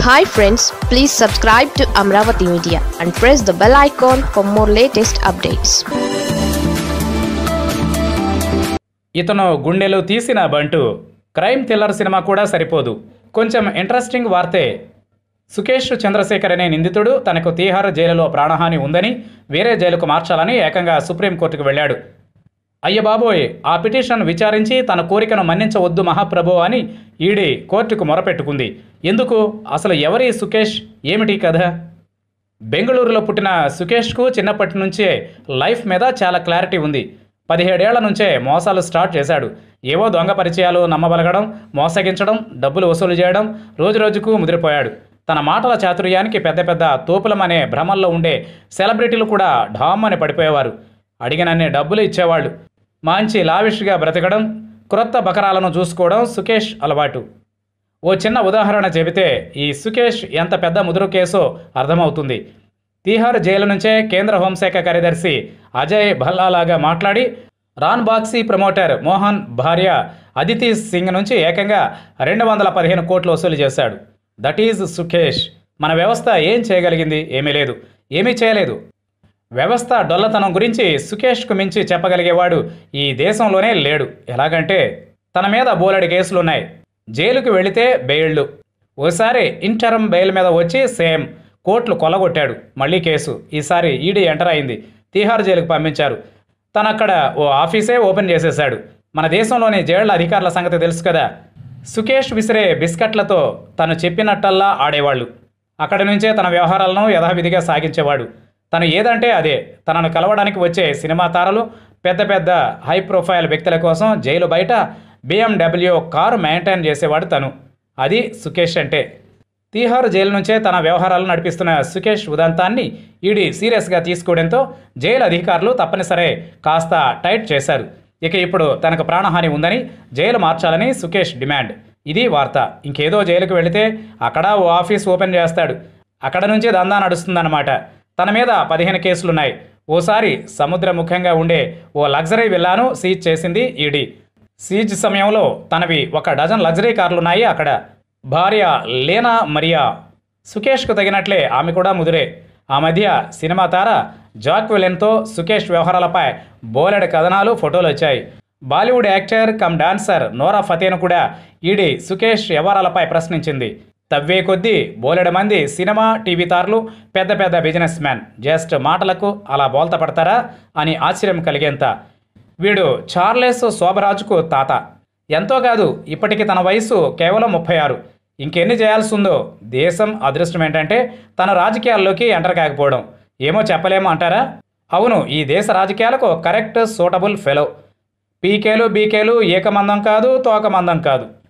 hi friends please subscribe to Amaravati media and press the bell icon for more latest updates ఇతను గుండెలు తీసిన బంటు crime thriller cinema కూడా సరిపోదు కొంచెం ఇంట్రెస్టింగ్ వార్తే సుకేష్ చంద్రశేఖర్ అనే నిందితుడు తనకు తీహార్ జైలులో ప్రాణహాని ఉందని వేరే జైలుకు మార్చాలని ఏకంగా సుప్రీంకోర్టుకు వెళ్ళాడు అయ్య బాబోయ్ ఆ పిటిషన్ విచారించి తన కోరికను మన్నించవద్దు మహాప్రభు అని ఈడీ కోర్టుకు మొరపెట్టుకుంది ఎందుకు అసలు ఎవరి సుకేష్ ఏమిటి కథ బెంగళూరులో పుట్టిన సుకేష్కు చిన్నప్పటి నుంచే లైఫ్ మీద చాలా క్లారిటీ ఉంది పదిహేడేళ్ల నుంచే మోసాలు స్టార్ట్ చేశాడు ఏవో దొంగ పరిచయాలు నమ్మబలగడం మోసగించడం డబ్బులు వసూలు చేయడం రోజురోజుకు ముదిరిపోయాడు తన మాటల చాతుర్యానికి పెద్ద పెద్ద తోపులమనే భ్రమల్లో ఉండే సెలబ్రిటీలు కూడా ఢామ్ అని పడిపోయేవారు అడిగినన్ని డబ్బులు ఇచ్చేవాళ్ళు మంచి లావిష్గా బ్రతకడం క్రొత్త బకరాలను చూసుకోవడం సుకేష్ అలవాటు ఓ చిన్న ఉదాహరణ చెబితే ఈ సుకేష్ ఎంత పెద్ద ముదురు కేసో అర్థమవుతుంది తీహార్ జైలు నుంచే కేంద్ర హోంశాఖ కార్యదర్శి అజయ్ భల్లాలాగా మాట్లాడి రాన్ బాక్సీ ప్రమోటర్ మోహన్ భార్య అదితి సింగ్ నుంచి ఏకంగా రెండు వందల పదిహేను కోట్లు వసూలు చేశాడు దట్ ఈజ్ సుకేష్ మన వ్యవస్థ ఏం చేయగలిగింది ఏమీ లేదు ఏమీ చేయలేదు వ్యవస్థ డొల్లతనం గురించి సుకేష్కు మించి చెప్పగలిగేవాడు ఈ దేశంలోనే లేడు ఎలాగంటే తన మీద బోలెడు కేసులున్నాయి జైలుకు వెళితే బెయిళ్లు ఓసారి ఇంటరం బెయిల్ మీద వచ్చి సేమ్ కోట్లు కొల్లగొట్టాడు మళ్ళీ కేసు ఈసారి ఈడీ ఎంటర్ అయింది తీహార్ జైలుకు పంపించారు తను అక్కడ ఓ ఆఫీసే ఓపెన్ చేసేశాడు మన దేశంలోని జైళ్ల అధికారుల సంగతి తెలుసు కదా సుకేష్ విసిరే బిస్కట్లతో తను చెప్పినట్టల్లా ఆడేవాళ్ళు అక్కడి నుంచే తన వ్యవహారాలను యథావిధిగా సాగించేవాడు తను ఏదంటే అదే తనను కలవడానికి వచ్చే సినిమా తారలు పెద్ద పెద్ద హై ప్రొఫైల్ వ్యక్తుల కోసం జైలు బయట బిఎండబ్ల్యూ కారు మెయింటైన్ చేసేవాడు తను అది సుకేష్ అంటే తీహార్ జైలు నుంచే తన వ్యవహారాలు నడిపిస్తున్న సుకేష్ ఉదంతాన్ని ఈడీ సీరియస్గా తీసుకోవడంతో జైలు అధికారులు తప్పనిసరే కాస్త టైట్ చేశారు ఇక ఇప్పుడు తనకు ప్రాణహాని ఉందని జైలు మార్చాలని సుకేష్ డిమాండ్ ఇది వార్త ఇంకేదో జైలుకు వెళితే అక్కడ ఓ ఆఫీస్ ఓపెన్ చేస్తాడు అక్కడ నుంచే దందా నడుస్తుందన్నమాట తన మీద పదిహేను కేసులున్నాయి ఓసారి సముద్రముఖంగా ఉండే ఓ లగ్జరీ విల్లాను సీజ్ చేసింది ఈడీ సీజ్ సమయంలో తనవి ఒక డజన్ లగ్జరీ కార్లున్నాయి అక్కడ భార్య లేనా మరియా సుకేష్కు తగినట్లే ఆమె కూడా ముదిరే ఆ మధ్య సినిమా తార జాక్ విలెన్తో సుకేష్ వ్యవహారాలపై బోలెడు కథనాలు ఫోటోలు వచ్చాయి బాలీవుడ్ యాక్టర్ కమ్ డాన్సర్ నోరా ఫతేను కూడా ఈడీ సుకేష్ వ్యవహారాలపై ప్రశ్నించింది తవ్వే కొద్దీ బోలెడు మంది సినిమా టీవీ తారలు పెద్ద పెద్ద బిజినెస్ మ్యాన్ జస్ట్ మాటలకు అలా బోల్త పడతారా అని ఆశ్చర్యం కలిగేంత వీడు చార్లెస్ శోభరాజుకు తాత ఎంతో కాదు ఇప్పటికి తన వయసు కేవలం ముప్పై ఆరు ఇంకెన్ని చేయాల్సి ఉందో దేశం అదృష్టం ఏంటంటే తన రాజకీయాల్లోకి ఎంటర్ కాకపోవడం ఏమో చెప్పలేమో అంటారా అవును ఈ దేశ రాజకీయాలకు కరెక్ట్ సూటబుల్ ఫెలో పీకేలు బీకేలు ఏకమందం కాదు తోకమందం కాదు